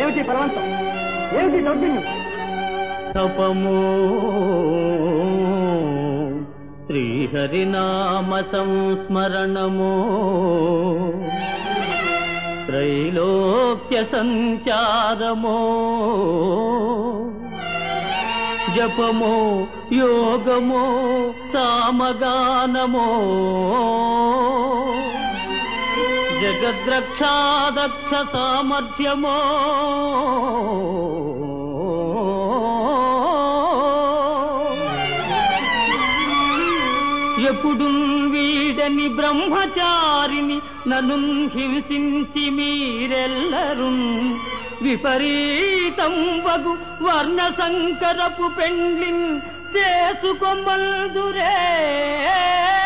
ఏమిటి బలవంతం ఏమిటి దౌర్జన్యం తపము శ్రీహరినామ సంస్మరణము త్రైలోక్య సంచారమో జపమో యోగమో సామగానమో జగద్రక్షాదక్ష సామర్థ్యమో ఎప్పుడు వీడని బ్రహ్మచారిని నన్ను హింసించి మీరెల్లరు విపరీతం వగు వర్ణ సంకరపు పెండ్లిన్ చేసుకొమ్మల్దురే